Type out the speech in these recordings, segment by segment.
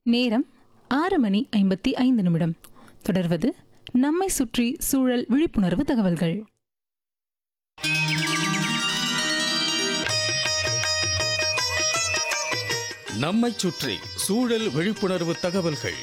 நேரம் ஆறு மணி ஐம்பத்தி ஐந்து நிமிடம் தொடர்வது நம்மை சுற்றி சூழல் விழிப்புணர்வு தகவல்கள் நம்மைச் சுற்றி சூழல் விழிப்புணர்வு தகவல்கள்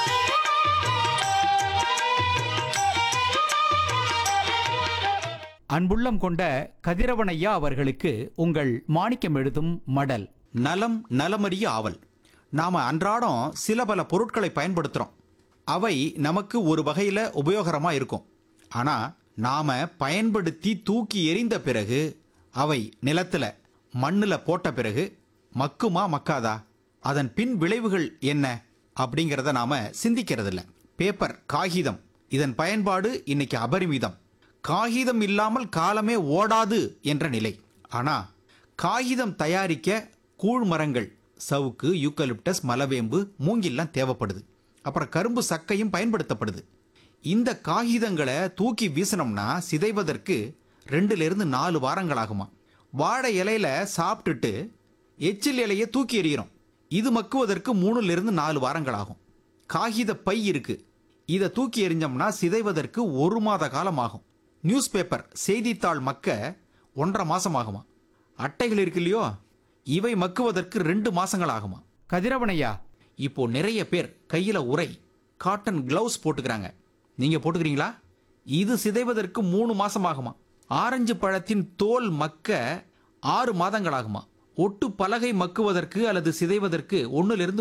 அன்புள்ளம் கொண்ட கதிரவனையா அவர்களுக்கு உங்கள் மாணிக்கம் எழுதும் மடல் நலம் நலமறிய ஆவல் நாம அன்றாடம் சில பல பொருட்களை பயன்படுத்துறோம் அவை நமக்கு ஒரு வகையில உபயோகரமா இருக்கும் ஆனா நாம பயன்படுத்தி தூக்கி எறிந்த பிறகு அவை நிலத்துல மண்ணுல போட்ட பிறகு மக்குமா மக்காதா அதன் பின் விளைவுகள் என்ன அப்படிங்கிறத நாம சிந்திக்கிறதில்ல பேப்பர் காகிதம் இதன் பயன்பாடு இன்னைக்கு அபரிமிதம் காகிதம் இல்லாமல் காலமே ஓடாது என்ற நிலை ஆனா காகிதம் தயாரிக்க கூழ் மரங்கள் சவுக்கு யூக்கலிப்டஸ் மலவேம்பு மூங்கில்லாம் தேவைப்படுது அப்புறம் கரும்பு சக்கையும் பயன்படுத்தப்படுது இந்த காகிதங்களை தூக்கி வீசினோம்னா சிதைவதற்கு ரெண்டுல இருந்து நாலு வாரங்கள் ஆகுமா வாழை இலையில சாப்பிட்டுட்டு எச்சில் இலையை தூக்கி எறிகிறோம் இது மக்குவதற்கு மூணுல இருந்து நாலு வாரங்கள் ஆகும் காகித பை இருக்கு இதை தூக்கி எறிஞ்சோம்னா சிதைவதற்கு ஒரு மாத காலம் ஆகும் நியூஸ் பேப்பர் செய்தித்தாள் மக்க ஒன்றரை மாசம் ஆகுமா அட்டைகள் இருக்கு இல்லையோ இவை மக்குவதற்கு ரெண்டு மாசங்கள் ஆகுமா கதிரவனையா இப்போ நிறைய பேர் கையில உரை காட்டன் கிளவுஸ் போட்டுக்கிறாங்க நீங்க போட்டுக்கிறீங்களா இது சிதைவதற்கு மூணு மாசம் ஆகுமா ஆரஞ்சு பழத்தின் தோல் மக்க ஆறு மாதங்கள் ஆகுமா ஒட்டு பலகை மக்குவதற்கு அல்லது சிதைவதற்கு ஒன்னுல இருந்து